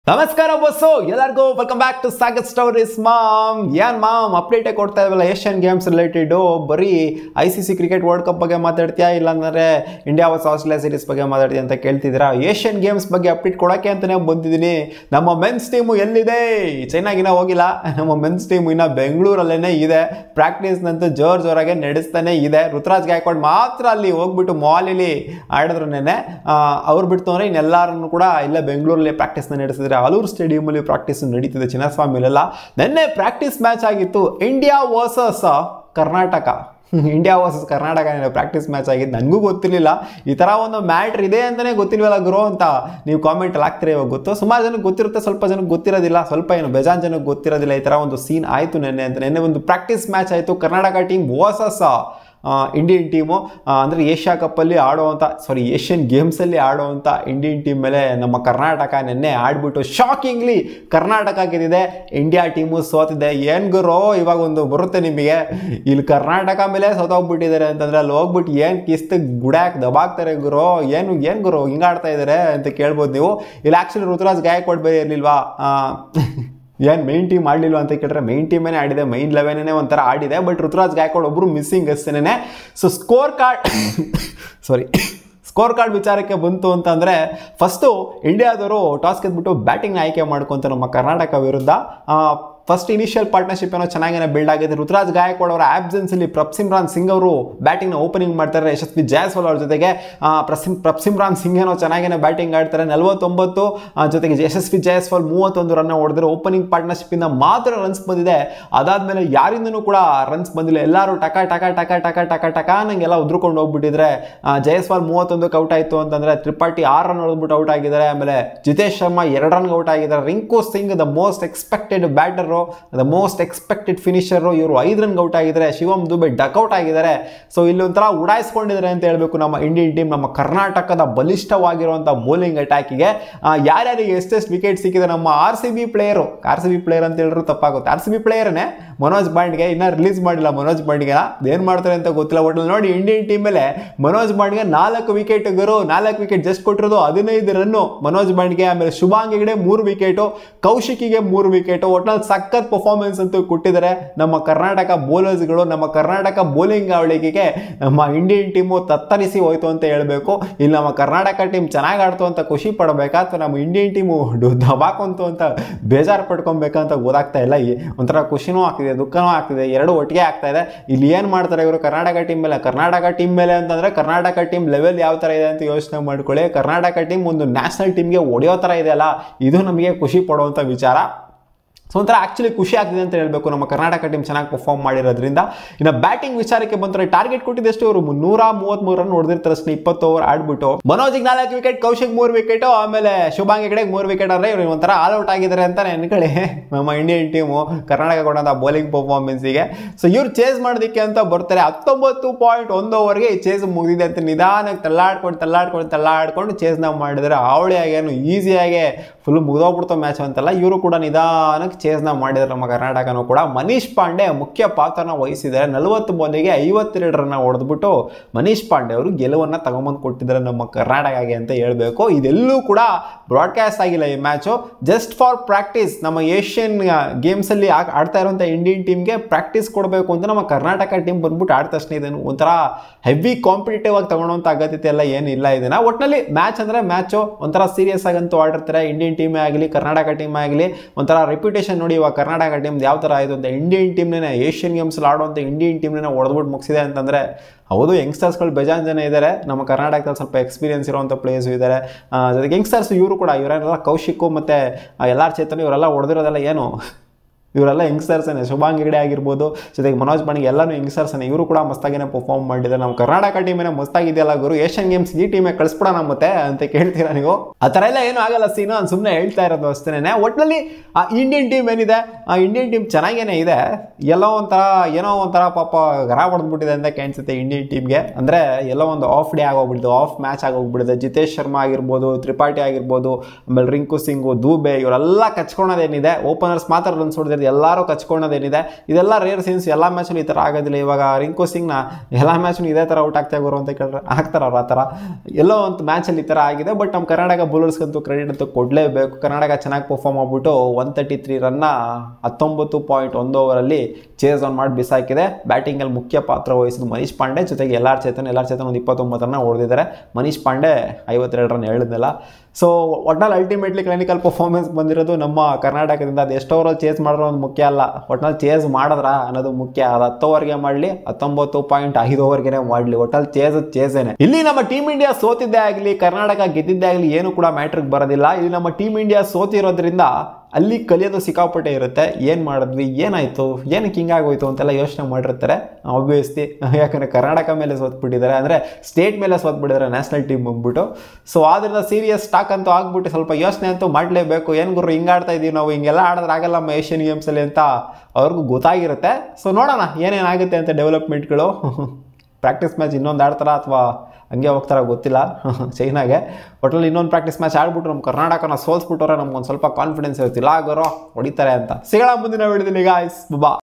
ನಮಸ್ಕಾರ ಬಸ್ಸು ಎಲ್ಲರಿಗೂ welcome back to ಸಾಗತ್ ಸ್ಟೋರೀಸ್ ಮಾಮ್ ಏನ್ ಮಾಮ್ ಅಪ್ಡೇಟ್ ಕೊಡ್ತಾ ಇದ್ವಲ್ಲ ಏಷ್ಯನ್ ಗೇಮ್ಸ್ ರಿಲೇಟೆಡ್ ಬರೀ I C C cricket world cup ಬಗ್ಗೆ ಮಾತಾಡ್ತೀಯಾ ಇಲ್ಲಾಂದ್ರೆ ಇಂಡಿಯಾ ವರ್ಸ್ ಆಸ್ಟ್ರೇಲಿಯಾ ಸೀರೀಸ್ ಬಗ್ಗೆ ಮಾತಾಡ್ತೀಯ ಅಂತ ಕೇಳ್ತಿದ್ದೀರಾ ಏಷ್ಯನ್ ಗೇಮ್ಸ್ ಬಗ್ಗೆ ಅಪ್ಡೇಟ್ ಕೊಡೋಕ್ಕೆ ಅಂತಾನೆ ಬಂದಿದ್ದೀನಿ ನಮ್ಮ ಮೆನ್ಸ್ ಟೀಮು ಎಲ್ಲಿದೆ ಚೈನಾಗಿನ ಹೋಗಿಲ್ಲ ನಮ್ಮ ಮೆನ್ಸ್ ಟೀಮು ಇನ್ನ ಬೆಂಗಳೂರಲ್ಲೇ ಇದೆ ಪ್ರಾಕ್ಟೀಸ್ನಂತೂ ಜೋರ್ ಜೋರಾಗೆ ನಡೆಸ್ತಾನೆ ಇದೆ ಋತುರಾಜ್ ಗಾಯಕ್ವಾಡ್ ಮಾತ್ರ ಅಲ್ಲಿ ಹೋಗ್ಬಿಟ್ಟು ಮಾಲಿಲಿ ಆಡಿದ್ರು ನೆನೆ ಅವ್ರು ಬಿಡ್ತು ಅಂದ್ರೆ ಇನ್ನೆಲ್ಲರನ್ನು ಕೂಡ ಇಲ್ಲೇ ಬೆಂಗಳೂರಲ್ಲಿ ಪ್ರಾಕ್ಟೀಸ್ನ ನಡೆಸಿದ್ರೆ ಆಲೂರು ಸ್ಟೇಡಿಯಮಲ್ಲಿ ಪ್ರಾಕ್ಟೀಸ್ ನಡೀತಿದೆ ಚಿನ್ನಸ್ವಾಮಿಲೆಲ್ಲ ನಿನ್ನೆ ಪ್ರಾಕ್ಟೀಸ್ ಮ್ಯಾಚ್ ಆಗಿತ್ತು India versus Karnataka India versus Karnataka practice match ಆಗಿದ್ದು ನನಗೂ ಗೊತ್ತಿರಲಿಲ್ಲ ಈ ಥರ ಒಂದು ಮ್ಯಾಟ್ರ್ ಇದೆ ಅಂತಲೇ ಗೊತ್ತಿಲ್ವಲ್ಲ ಗುರು ಅಂತ ನೀವು ಕಾಮೆಂಟಲ್ಲಿ ಹಾಕ್ತೀರಿ ಇವಾಗ ಗೊತ್ತು ಸುಮಾರು ಜನಕ್ಕೆ ಗೊತ್ತಿರುತ್ತೆ ಸ್ವಲ್ಪ ಜನಕ್ಕೆ ಗೊತ್ತಿರೋದಿಲ್ಲ ಸ್ವಲ್ಪ ಏನು ಬೇಜಾನ್ ಜನಕ್ಕೆ ಗೊತ್ತಿರೋದಿಲ್ಲ ಈ ಥರ ಒಂದು ಸೀನ್ ಆಯಿತು ನೆನ್ನೆ ಅಂತ ನೆನ್ನೆ ಒಂದು ಪ್ರಾಕ್ಟೀಸ್ ಮ್ಯಾಚ್ ಆಯಿತು Karnataka team versus Indian team ಅಂದರೆ ಏಷ್ಯಾ ಕಪ್ಪಲ್ಲಿ ಆಡುವಂಥ ಸಾರಿ ಏಷ್ಯನ್ ಗೇಮ್ಸಲ್ಲಿ ಆಡುವಂಥ ಇಂಡಿಯನ್ ಟೀಮ್ ಮೇಲೆ ನಮ್ಮ ಕರ್ನಾಟಕ ನಿನ್ನೆ ಆಡ್ಬಿಟ್ಟು ಶಾಕಿಂಗ್ಲಿ ಕರ್ನಾಟಕ ಗೆದ್ದಿದೆ ಇಂಡಿಯಾ ಟೀಮು ಸೋತಿದೆ ಏನು ಗುರು ಇವಾಗ ಒಂದು ಬರುತ್ತೆ ನಿಮಗೆ ಇಲ್ಲಿ ಕರ್ನಾಟಕ ಮೇಲೆ ಸೋತೋಗ್ಬಿಟ್ಟಿದ್ದಾರೆ ಅಂತಂದ್ರೆ ಅಲ್ಲಿ ಹೋಗ್ಬಿಟ್ಟು ಏನು ಕಿಸ್ತು ಗುಡ್ಯಾಕ್ ದಬಾಕ್ತಾರೆ ಗುರು ಏನು ಏನು ಗುರು ಹಿಂಗೆ ಆಡ್ತಾ ಇದ್ದಾರೆ ಅಂತ ಕೇಳ್ಬೋದು ನೀವು ಇಲ್ಲಿ ಆ್ಯಕ್ಚುಲಿ ಋತುರಾಜ್ ಗಾಯಕ್ವಾಡ್ ಬೇರೆ ಇರಲಿಲ್ವಾ ಏನು ಮೈನ್ ಟೀಮ್ ಆಡಲಿಲ್ಲ ಅಂತ ಕೇಳಿದ್ರೆ ಮೈನ್ ಟೀಮೇ ಆಡಿದೆ ಮೈನ್ ಲೆವೆನೇ ಒಂಥರ ಆಡಿದೆ ಬಟ್ ಋತುರಾಜ್ ಗಾಯಕ್ವಾಡ್ ಒಬ್ಬರು ಮಿಸ್ಸಿಂಗ್ ಅಷ್ಟೇನೆ so scorecard sorry scorecard ವಿಚಾರಕ್ಕೆ ಬಂತು ಅಂತಂದರೆ ಫಸ್ಟು ಇಂಡಿಯಾದವರು ಟಾಸ್ ಗೆದ್ಬಿಟ್ಟು ಬ್ಯಾಟಿಂಗ್ನ ಆಯ್ಕೆ ಮಾಡ್ಕೊಂತ ನಮ್ಮ ಕರ್ನಾಟಕ ವಿರುದ್ಧ ಫಸ್ಟ್ ಇನಿಷಿಯಲ್ ಪಾರ್ಟ್ನರ್ಶಿಪ್ ಏನೋ ಚೆನ್ನಾಗೇನೆ ಬಿಲ್ಡ್ ಆಗಿದೆ ಋತುರಾಜ್ ಗಾಯಕ್ವಾಡ್ ಅವರ ಆಬ್ಸೆನ್ಸಲ್ಲಿ ಪ್ರಪ್ಸಿಮ್ರಾನ್ ಸಿಂಗ್ ಅವರು ಬ್ಯಾಟಿಂಗ್ನ ಓಪನಿಂಗ್ ಮಾಡ್ತಾರೆ ಯಶಸ್ವಿ ಜಯಸ್ವಾಲ್ ಅವ್ರ ಜೊತೆಗೆ ಪ್ರಸಿಮ್ ಪ್ರಪ್ಸಿಮ್ರಾನ್ ಸಿಂಗ್ ಏನೋ ಚೆನ್ನಾಗೇನೆ ಬ್ಯಾಟಿಂಗ್ ಆಡ್ತಾರೆ ನಲವತ್ತೊಂಬತ್ತು ಜೊತೆಗೆ ಯಶಸ್ವಿ ಜಯಸ್ವಾಲ್ ಮೂವತ್ತೊಂದು ರನ್ ಹೊಡೆದ್ರೆ ಓಪನಿಂಗ್ ಪಾರ್ಟ್ನರ್ಶಿಪ್ಪಿಂದ ಮಾತ್ರ ರನ್ಸ್ ಬಂದಿದೆ ಅದಾದಮೇಲೆ ಯಾರಿಂದನೂ ಕೂಡ ರನ್ಸ್ ಬಂದಿಲ್ಲ ಎಲ್ಲರೂ ಟಕ ಟಕ ಟಕ ಟಕ ಟಕ ಟಕ ನಂಗೆಲ್ಲ ಉದ್ರುಕೊಂಡು ಹೋಗ್ಬಿಟ್ಟಿದ್ರೆ ಜಯಸ್ವಾಲ್ ಮೂವತ್ತೊಂದಕ್ಕೆ ಔಟ್ ಆಯಿತು ಅಂತಂದರೆ ತ್ರಿಪಾಠಿ ಆರು ರನ್ ಹೊಡೆದ್ಬಿಟ್ಟು ಔಟ್ ಆಗಿದ್ದಾರೆ ಆಮೇಲೆ ಜಿತೇಶ್ ಶರ್ಮಾ ಎರಡು ರನ್ಗೆ ಔಟ್ ಆಗಿದ್ದಾರೆ Rinku Singh the most expected batter the most expected finisher ಇವರು ಐದು ರನ್ಗೆ ಔಟ್ ಆಗಿದ್ದಾರೆ ಶಿವಮ್ ದುಬೆ ಡಕ್ಔಟ್ ಆಗಿದ್ದಾರೆ ಸೊ ಇಲ್ಲಿ ಒಂಥರ ಉಡಾಯಿಸ್ಕೊಂಡಿದ್ದಾರೆ ಅಂತ ಹೇಳಬೇಕು ನಮ್ಮ ಇಂಡಿಯನ್ ಟೀಮ್ ನಮ್ಮ ಕರ್ನಾಟಕದ ಬಲಿಷ್ಠವಾಗಿರುವಂಥ ಬೌಲಿಂಗ್ ಅಟ್ಯಾಕಿಗೆ ಯಾರ್ಯಾರಿಗೆ ಎಷ್ಟೆಷ್ಟು ವಿಕೆಟ್ ಸಿಕ್ಕಿದೆ ನಮ್ಮ R C B player R C B player ಅಂತ ಹೇಳಿದ್ರು ತಪ್ಪಾಗುತ್ತೆ ಆರ್ ಸಿ ಬಿ ಪ್ಲೇಯರ್ನೇ ಮನೋಜ್ ಬಾಂಡ್ಗೆ ಇನ್ನೂ ರಿಲೀಸ್ ಮಾಡಿಲ್ಲ ಮನೋಜ್ ಬಾಂಡ್ಗೆ ಏನು ಮಾಡ್ತಾರೆ ಅಂತ ಗೊತ್ತಿಲ್ಲ ಒಟ್ಟಲ್ಲಿ ನೋಡಿ ಇಂಡಿಯನ್ ಟೀಮ್ ಮೇಲೆ ಮನೋಜ್ ಬಾಂಡ್ಗೆ ನಾಲ್ಕು ವಿಕೆಟ್ ಗರು ನಾಲ್ಕು ವಿಕೆಟ್ ಜಸ್ಟ್ ಕೊಟ್ಟಿರೋದು ಹದಿನೈದು ರನ್ನು ಮನೋಜ್ ಬಾಂಡ್ಗೆ ಆಮೇಲೆ ಶುಭಾಂಗ್ ಹೆಗಡೆ ಮೂರು ವಿಕೆಟು ಕೌಶಿಕಿಗೆ ಮೂರು ವಿಕೆಟು ಒಟ್ನಲ್ಲಿ ಸಖತ್ ಪರ್ಫಾರ್ಮೆನ್ಸ್ ಅಂತೂ ಕೊಟ್ಟಿದ್ದಾರೆ ನಮ್ಮ ಕರ್ನಾಟಕ ಬೌಲರ್ಸ್ಗಳು ನಮ್ಮ ಕರ್ನಾಟಕ ಬೌಲಿಂಗ್ ಆವಳಿಕೆಗೆ ನಮ್ಮ ಇಂಡಿಯನ್ ಟೀಮು ತತ್ತರಿಸಿ ಹೋಯ್ತು ಅಂತ ಹೇಳಬೇಕು ಇಲ್ಲಿ ನಮ್ಮ ಕರ್ನಾಟಕ ಟೀಮ್ ಚೆನ್ನಾಗಿ ಆಡ್ತು ಅಂತ ಖುಷಿ ಪಡಬೇಕಾ ಅಥವಾ ನಮ್ಮ ಇಂಡಿಯನ್ ಟೀಮು ದಬಾಕೊಂತು ಅಂತ ಬೇಜಾರು ಪಡ್ಕೊಬೇಕಂತ ಗೊತ್ತಾಗ್ತಾ ಇಲ್ಲ ಈ ಒಂಥರ ಖುಷಿನೂ ಆಗ್ತಿದೆ ದುಃಖನೂ ಆಗ್ತಿದೆ ಎರಡು ಒಟ್ಟಿಗೆ ಆಗ್ತಾ ಇದೆ ಇಲ್ಲಿ ಏನು ಮಾಡ್ತಾರೆ ಇವರು ಕರ್ನಾಟಕ ಟೀಮ್ ಮೇಲೆ ಕರ್ನಾಟಕ ಟೀಮ್ ಮೇಲೆ ಅಂತಂದರೆ ಕರ್ನಾಟಕ ಟೀಮ್ ಲೆವೆಲ್ ಯಾವ ಥರ ಇದೆ ಅಂತ ಯೋಚನೆ ಮಾಡ್ಕೊಳ್ಳಿ ಕರ್ನಾಟಕ ಟೀಮ್ ಒಂದು ನ್ಯಾಷನಲ್ ಟೀಮ್ಗೆ ಹೊಡೆಯೋ ಥರ ಇದೆಯಲ್ಲ ಇದು ನಮಗೆ ಖುಷಿ ಪಡುವಂಥ ವಿಚಾರ ಸೊ ಒಂಥರ ಆ್ಯಕ್ಚುಲಿ ಖುಷಿ ಆಗ್ತಿದೆ ಅಂತ ಹೇಳಬೇಕು ನಮ್ಮ ಕರ್ನಾಟಕ ಟೀಮ್ ಚೆನ್ನಾಗಿ ಪರ್ಫಾರ್ಮ್ ಮಾಡಿರೋದ್ರಿಂದ ಇನ್ನು ಬ್ಯಾಟಿಂಗ್ ವಿಚಾರಕ್ಕೆ ಬಂದರೆ ಟಾರ್ಗೆಟ್ ಕೊಟ್ಟಿದ್ದಷ್ಟು ಅವರು ಮುನ್ನೂರ ಮೂವತ್ತ್ಮೂರು ರನ್ ಹೊಡೆದಿರ್ತಾರೆ ಅಷ್ಟೇ ಇಪ್ಪತ್ತು ಓವರ್ ಆಡ್ಬಿಟ್ಟು ಮನೋಜಿಗೆ ನಾಲ್ಕು ವಿಕೆಟ್ ಕೌಶಿಕ್ ಮೂರು ವಿಕೆಟು ಆಮೇಲೆ ಶುಭಾಂಗ್ ಹೆಗಡೆಗೆ ಮೂರು ವಿಕೆಟ್ ಅಂದರೆ ಇವರು ಒಂಥರ ಆಲ್ ಔಟ್ ಆಗಿದ್ದಾರೆ ಅಂತ ನೆನ್ಕೊಳ್ಳಿ ನಮ್ಮ ಇಂಡಿಯನ್ ಟೀಮು ಕರ್ನಾಟಕ ಕೊಡೋಂಥ ಬೌಲಿಂಗ್ ಪರ್ಫಾರ್ಮೆನ್ಸಿಗೆ ಸೊ ಇವ್ರು ಚೇಸ್ ಮಾಡೋದಕ್ಕೆ ಅಂತ ಬರ್ತಾರೆ ಹತ್ತೊಂಬತ್ತು ಪಾಯಿಂಟ್ ಒಂದು ಓವರ್ಗೆ ಈ ಚೇಸ್ ಮುಗಿದಿದೆ ಅಂತ ನಿಧಾನಕ್ಕೆ ತಳ್ಳಾಡ್ಕೊಂಡು ತಳ್ಳಾಡ್ಕೊಂಡು ತಳ್ಳಾಡ್ಕೊಂಡು ಚೇಸ್ನ ಮಾಡಿದರೆ ಅವಳಿಯಾಗಿ ಏನು ಈಸಿಯಾಗೆ ಫುಲ್ ಮುಗಿದೋಗ್ಬಿಡ್ತು ಮ್ಯಾಚ್ ಅಂತಲ್ಲ ಇವರು ಕೂಡ ನಿಧಾನಕ್ಕೆ ಚೇಸ್ನ ಮಾಡಿದ್ದಾರೆ ನಮ್ಮ ಕರ್ನಾಟಕನೂ ಕೂಡ ಮನೀಶ್ ಪಾಂಡೆ ಮುಖ್ಯ ಪಾತ್ರನ ವಹಿಸಿದ್ದಾರೆ ನಲವತ್ತು ಬಾಲಿಗೆ ಐವತ್ತೆರಡು ರನ್ನ ಹೊಡೆದ್ಬಿಟ್ಟು ಮನೀಶ್ ಪಾಂಡೆ ಅವರು ಗೆಲುವನ್ನು ತಗೊಂಬಂದು ಕೊಟ್ಟಿದ್ದಾರೆ ನಮ್ಮ ಕರ್ನಾಟಕಗೆ ಅಂತ ಹೇಳಬೇಕು ಇದೆಲ್ಲೂ ಕೂಡ ಬ್ರಾಡ್ಕಾಸ್ಟ್ ಆಗಿಲ್ಲ ಈ ಮ್ಯಾಚು ಜಸ್ಟ್ ಫಾರ್ ಪ್ರಾಕ್ಟೀಸ್ ನಮ್ಮ ಏಷ್ಯನ್ ಗೇಮ್ಸಲ್ಲಿ ಆಡ್ತಾ ಇರುವಂಥ ಇಂಡಿಯನ್ ಟೀಮ್ಗೆ ಪ್ರಾಕ್ಟೀಸ್ ಕೊಡಬೇಕು ಅಂತ ನಮ್ಮ ಕರ್ನಾಟಕ ಟೀಮ್ ಬಂದ್ಬಿಟ್ಟು ಆಡ್ತಾ ತಕ್ಷಣ ಇದನ್ನು ಒಂಥರ ಹೆವಿ ಕಾಂಪಿಟೇಟಿವ್ ಆಗಿ ತಗೊಳ್ಳೋಂಥ ಅಗತ್ಯತೆ ಎಲ್ಲ ಏನಿಲ್ಲ ಇದನ್ನು ಒಟ್ಟಿನಲ್ಲಿ ಮ್ಯಾಚ್ ಅಂದರೆ ಮ್ಯಾಚು ಒಂಥರ ಸೀರಿಯಸ್ ಆಗಂತೂ ಆಡಿರ್ತಾರೆ ಇಂಡಿಯನ್ ಟೀಮೇ ಆಗಲಿ ಕರ್ನಾಟಕ ಟೀಮ್ ಆಗಲಿ ಒಂಥರ ರೆಪ್ಯುಟೇಷನ್ ನೋಡಿ ಇವಾಗ ಕರ್ನಾಟಕ ಟೀಮ್ ಯಾವ ಥರ ಆಯಿತು ಅಂತ ಇಂಡಿಯನ್ ಟೀಮ್ನೇ ಏಷ್ಯನ್ ಗೇಮ್ಸಲ್ಲಿ ಆಡುವಂಥ ಇಂಡಿಯನ್ ಟೀಮ್ನೇ ಹೊಡೆದ್ಬಿಟ್ಟು ಮುಗಿಸಿದೆ ಅಂತಂದರೆ ಹೌದು ಯಂಗ್ಸ್ಟರ್ಸ್ಗಳು ಬೇಜಾನ್ ಜನ ಇದ್ದಾರೆ ನಮ್ಮ ಕರ್ನಾಟಕದಲ್ಲಿ ಸ್ವಲ್ಪ ಎಕ್ಸ್ಪೀರಿಯನ್ಸ್ ಇರುವಂಥ ಪ್ಲೇಯರ್ಸು ಇದ್ದಾರೆ ಜೊತೆಗೆ ಯಂಗ್ಸ್ಟರ್ಸ್ ಇವರು ಕೂಡ ಇವರೆಲ್ಲ ಕೌಶಿಕು ಮತ್ತು ಎಲ್ಲಾರ್ ಚೇತನ್ ಇವರೆಲ್ಲ ಹೊಡೆದಿರೋದೆಲ್ಲ ಏನು ಇವರೆಲ್ಲ ಯಂಗ್ಸ್ಟರ್ಸೇ ಶುಭಾಂಗ್ ಹೆಗಡೆ ಆಗಿರ್ಬೋದು ಜೊತೆಗೆ ಮನೋಜ್ ಬಾಣಿಗೆ ಎಲ್ಲನೂ ಯಂಗ್ಸ್ಟರ್ಸೇ ಇವರು ಕೂಡ ಮಸ್ತಾಗಿನೇ ಪರ್ಫಾರ್ಮ್ ಮಾಡಿದ್ದಾರೆ ನಮ್ಮ ಕರ್ನಾಟಕ ಟೀಮೇನೆ ಮಸ್ತಾಗಿದೆಯಲ್ಲ ಗುರು ಏಷ್ಯನ್ ಗೇಮ್ಸ್ ಈ ಟೀಮೇ ಕಳಿಸ್ಬಿಡೋಣ ಮತ್ತೆ ಅಂತ ಕೇಳ್ತೀರಾ ನೀವು ಆ ಥರ ಎಲ್ಲ ಏನೂ ಆಗಲ್ಲ ಸೀನು ನಾನು ಸುಮ್ಮನೆ ಹೇಳ್ತಾ ಇರೋದು ಅಷ್ಟೇನೆ ಒಟ್ಟಿನಲ್ಲಿ ಆ ಇಂಡಿಯನ್ ಟೀಮ್ ಏನಿದೆ ಆ ಇಂಡಿಯನ್ ಟೀಮ್ ಚೆನ್ನಾಗೇನೆ ಇದೆ ಎಲ್ಲೋ ಒಂಥರ ಏನೋ ಒಂಥರ ಪಾಪ ಗರ ಹೊಡೆದ್ಬಿಟ್ಟಿದೆ ಅಂತ ಕಾಣಿಸುತ್ತೆ ಇಂಡಿಯನ್ ಟೀಮ್ಗೆ ಅಂದರೆ ಎಲ್ಲೋ ಒಂದು ಆಫ್ ಡೇ ಆಗೋಗ್ಬಿಟ್ಟಿದೆ ಆಫ್ ಮ್ಯಾಚ್ ಆಗೋಗ್ಬಿಟ್ಟಿದೆ ಜಿತೇಶ್ ಶರ್ಮಾ ಆಗಿರ್ಬೋದು ತ್ರಿಪಾಠಿ ಆಗಿರ್ಬೋದು ಆಮೇಲೆ ರಿಂಕು ಸಿಂಗು ದೂಬೆ ಇವರೆಲ್ಲ ಕಚ್ಕೊಳೋದೇನಿದೆ ಓಪನರ್ಸ್ ಮಾತ್ರ ರನ್ಸ್ ಹೊಡೆದಿದ್ದಾರೆ ಬಂದಿರೋದು ಎಲ್ಲರೂ ಕಚ್ಕೊಳ್ಳೋದೇನಿದೆ ಇದೆಲ್ಲ ರೇರ್ ಸೀನ್ಸ್ ಎಲ್ಲ ಮ್ಯಾಚಲ್ಲಿ ಈ ಥರ ಆಗೋದಿಲ್ಲ ಇವಾಗ ರಿಂಕು ಸಿಂಗ್ನ ಎಲ್ಲ ಮ್ಯಾಚ್ನು ಇದೇ ಥರ ಔಟ್ ಆಗ್ತಾ ಗುರು ಅಂತ ಕೇಳಿದ್ರೆ ಆಗ್ತಾರೆ ಅವ್ರು ಆ ಥರ ಎಲ್ಲೋ ಒಂದು ಮ್ಯಾಚಲ್ಲಿ ಈ ಥರ ಆಗಿದೆ ಬಟ್ ನಮ್ಮ ಕರ್ನಾಟಕ ಬೌಲರ್ಸ್ಗಂತೂ ಕ್ರೆಡಿಟ್ ಅಂತೂ ಕೊಡಲೇಬೇಕು ಕರ್ನಾಟಕ ಚೆನ್ನಾಗಿ ಪರ್ಫಾರ್ಮ್ ಮಾಡ್ಬಿಟ್ಟು ಒನ್ ತರ್ಟಿ ತ್ರೀ ರನ್ನ ಹತ್ತೊಂಬತ್ತು ಪಾಯಿಂಟ್ ಒಂದು ಓವರಲ್ಲಿ ಚೇಸ್ ಆನ್ ಮಾಡಿ ಬಿಸಾಕಿದೆ ಬ್ಯಾಟಿಂಗಲ್ಲಿ ಮುಖ್ಯ ಪಾತ್ರ ವಹಿಸಿದ್ದು ಮನೀಶ್ ಪಾಂಡೆ ಜೊತೆಗೆ ಎಲ್ಲಾರ್ ಚೇತನ್ ಎಲ್ಲಾರ್ ಚೇತನ್ ಒಂದು ಇಪ್ಪತ್ತೊಂಬತ್ತು ರನ್ನ ಹೊಡೆದಿದ್ದಾರೆ ಮನೀಶ್ ಪಾಂಡೆ ಐವತ್ತೆರಡು ರನ್ ಹೇಳಿದ್ನಲ್ಲ ಸೊ ಒಟ್ನಲ್ಲಿ ಅಲ್ಟಿಮೇಟ್ಲಿ ಕ್ಲಿನಿಕಲ್ ಪರ್ಫಾರ್ಮೆನ್ಸ್ ಬಂದಿರೋದು ನಮ್ಮ ಕರ್ನಾಟಕದಿಂದ ಅದು ಎಷ್ಟು ಓವರಲ್ಲಿ ಚೇಸ್ ಮಾಡಿರೋ ಒಂದು ಮುಖ್ಯ ಅಲ್ಲ ಒಟ್ನಲ್ಲಿ ಚೇಸ್ ಮಾಡಿದ್ರ ಅನ್ನೋದು ಮುಖ್ಯ ಅದು ಹತ್ತು ಓವರ್ಗೆ ಮಾಡಲಿ ಹತ್ತೊಂಬತ್ತು ಪಾಯಿಂಟ್ ಐದು ಓವರ್ಗೆ ಮಾಡಲಿ ಒಟ್ಟಲ್ಲಿ ಚೇಸ್ ಚೇಸೇನೆ ಇಲ್ಲಿ ನಮ್ಮ ಟೀಮ್ ಇಂಡಿಯಾ ಸೋತಿದ್ದೇ ಆಗಲಿ ಕರ್ನಾಟಕ ಗೆದ್ದಿದ್ದೇ ಆಗಲಿ ಏನು ಕೂಡ ಮ್ಯಾಟ್ರಿಗೆ ಬರೋದಿಲ್ಲ ಇಲ್ಲಿ ನಮ್ಮ ಟೀಮ್ ಇಂಡಿಯಾ ಸೋತಿರೋದ್ರಿಂದ ಅಲ್ಲಿ ಕಲಿಯೋದು ಸಿಕ್ಕಾಪಟ್ಟೆ ಇರುತ್ತೆ ಏನು ಮಾಡಿದ್ವಿ ಏನಾಯಿತು ಏನಕ್ಕೆ ಹಿಂಗಾಗೋಯ್ತು ಅಂತೆಲ್ಲ ಯೋಚನೆ ಮಾಡಿರ್ತಾರೆ ಆಬ್ವಿಯಸ್ಲಿ ಯಾಕಂದರೆ ಕರ್ನಾಟಕ ಮೇಲೆ ಸೋತ್ಬಿಟ್ಟಿದ್ದಾರೆ ಅಂದರೆ ಸ್ಟೇಟ್ ಮೇಲೆ ಸೋತ್ಬಿಟ್ಟಿದ್ದಾರೆ ನ್ಯಾಷನಲ್ ಟೀಮ್ ಬಂದ್ಬಿಟ್ಟು ಸೊ ಆದ್ದರಿಂದ ಸೀರಿಯಸ್ ಸ್ಟಾಕ್ ಅಂತೂ ಆಗ್ಬಿಟ್ಟು ಸ್ವಲ್ಪ ಯೋಚನೆ ಅಂತೂ ಮಾಡಲೇಬೇಕು ಏನು ಗುರು ಹಿಂಗೆ ಆಡ್ತಾ ಇದೀವಿ ನಾವು ಹಿಂಗೆಲ್ಲ ಆಡಿದ್ರೆ ಆಗಲ್ಲ ನಮ್ಮ ಏಷ್ಯನ್ ಗೇಮ್ಸಲ್ಲಿ ಅಂತ ಅವ್ರಿಗೂ ಗೊತ್ತಾಗಿರುತ್ತೆ ಸೊ ನೋಡೋಣ ಏನೇನಾಗುತ್ತೆ ಅಂತ ಡೆವಲಪ್ಮೆಂಟ್ಗಳು ಪ್ರಾಕ್ಟೀಸ್ ಮ್ಯಾಚ್ ಇನ್ನೊಂದು ಆಡ್ತಾರ ಅಥವಾ ಹಂಗೆ ಹೋಗ್ತಾರ ಗೊತ್ತಿಲ್ಲ ಚೈನಾಗೆ ಒಟ್ಟಲ್ಲಿ ಇನ್ನೊಂದು ಪ್ರಾಕ್ಟೀಸ್ ಮ್ಯಾಚ್ ಆಡ್ಬಿಟ್ರು ನಮ್ಮ ಕರ್ನಾಟಕನ ಸೋಲ್ಸ್ಬಿಟ್ಟವ್ರೆ ನಮ್ಗೊಂದು ಸ್ವಲ್ಪ ಕಾನ್ಫಿಡೆನ್ಸ್ ಇರುತ್ತಿಲ್ಲ ಆಗೋರೋ ಹೊಡಿತಾರೆ ಅಂತ ಸಿಗೋಣ ಮುಂದಿನ ವಿಡಿಯೋದಲ್ಲಿ ಗಾಯ್ಸ್ ಬಾ